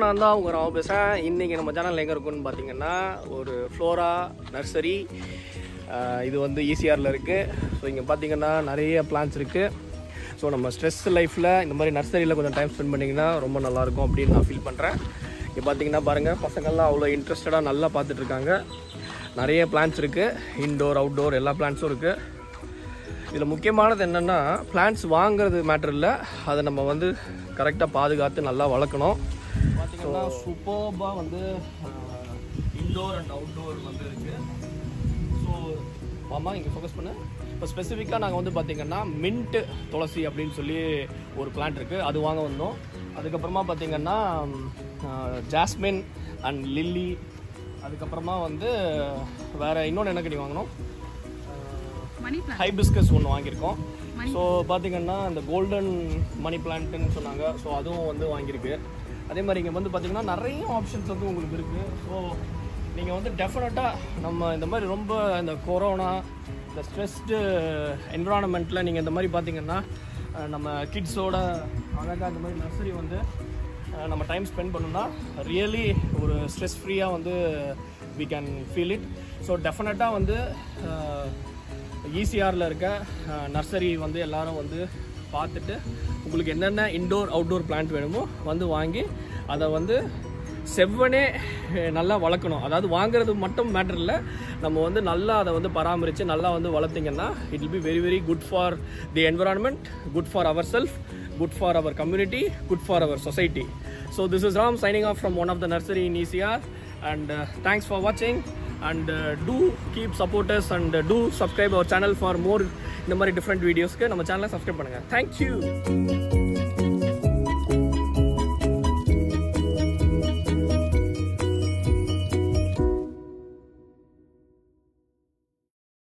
நான் தான் உங்கள் ராவ பேசுகிறேன் இன்றைக்கி நம்ம சேனல் எங்கே இருக்குன்னு பார்த்தீங்கன்னா ஒரு ஃப்ளோரா நர்சரி இது வந்து ஈசிஆரில் இருக்குது ஸோ இங்கே பார்த்தீங்கன்னா நிறைய பிளான்ஸ் இருக்குது ஸோ நம்ம ஸ்ட்ரெஸ் லைஃப்பில் இந்த மாதிரி நர்சரியில் கொஞ்சம் டைம் ஸ்பெண்ட் பண்ணிங்கன்னா ரொம்ப நல்லாயிருக்கும் அப்படின்னு நான் ஃபீல் பண்ணுறேன் இங்கே பார்த்தீங்கன்னா பாருங்கள் பசங்கள்லாம் அவ்வளோ இன்ட்ரெஸ்டடாக நல்லா பார்த்துட்ருக்காங்க நிறைய பிளான்ஸ் இருக்குது இன்டோர் அவுட்டோர் எல்லா பிளான்ஸும் இருக்குது இதில் முக்கியமானது என்னென்னா பிளான்ஸ் வாங்குறது மேட்டர் இல்லை அதை நம்ம வந்து கரெக்டாக பாதுகாத்து நல்லா வளர்க்கணும் பார்த்தீங்கன்னா சூப்பர்பாக வந்து இன்டோர் அண்ட் அவுட்டோர் வந்து இருக்குது ஸோ மாமா இங்கே ஃபோக்கஸ் பண்ணு இப்போ ஸ்பெசிஃபிக்காக நாங்கள் வந்து பார்த்தீங்கன்னா மின்ட்டு துளசி அப்படின்னு சொல்லி ஒரு பிளான்ட் இருக்குது அது வாங்க வந்தோம் அதுக்கப்புறமா பார்த்தீங்கன்னா ஜாஸ்மின் அண்ட் லில்லி அதுக்கப்புறமா வந்து வேறு இன்னொன்று என்ன கடி வாங்கினோம் மணி பிளான் ஹைபிஸ்கஸ் ஒன்று வாங்கியிருக்கோம் ஸோ பார்த்தீங்கன்னா இந்த கோல்டன் மணி பிளான்ட்டுன்னு சொன்னாங்க ஸோ அதுவும் வந்து வாங்கியிருக்கு அதே மாதிரி இங்கே வந்து பார்த்தீங்கன்னா நிறைய ஆப்ஷன்ஸ் வந்து உங்களுக்கு இருக்குது ஸோ நீங்கள் வந்து டெஃபினட்டாக நம்ம இந்த மாதிரி ரொம்ப இந்த கொரோனா இந்த ஸ்ட்ரெஸ்டு என்விரான்மெண்ட்டில் நீங்கள் இந்த மாதிரி பார்த்தீங்கன்னா அஹ், நம்ம கிட்ஸோட அழகாக இந்த மாதிரி நர்சரி வந்து அஹ், நம்ம டைம் ஸ்பெண்ட் பண்ணோம்னா ரியலி ஒரு ஸ்ட்ரெஸ் ஃப்ரீயாக வந்து we can feel it so டெஃபினட்டாக வந்து அஹ், ஈசிஆரில் இருக்க நர்சரி வந்து எல்லாரும் வந்து பார்த்துட்டு உங்களுக்கு என்னென்ன இன்டோர் அவுட்டோர் பிளான்ட் வேணுமோ வந்து வாங்கி அதை வந்து செவ்வனே அஹ், நல்லா வளர்க்கணும் அதாவது வாங்குறது மட்டும் மேட்டர் இல்லை நம்ம வந்து நல்லா அதை வந்து பராமரித்து நல்லா வந்து வளர்த்திங்கன்னா it will be very very good for the environment good for our self good for our community good for our society so this is Ram signing off from one of the nursery in ECR and thanks for வாட்சிங் and do keep supporters and do subscribe our channel for more இந்த மாதிரி different வீடியோஸ்க்கு நம்ம சேனலை subscribe பண்ணுங்கள் thank you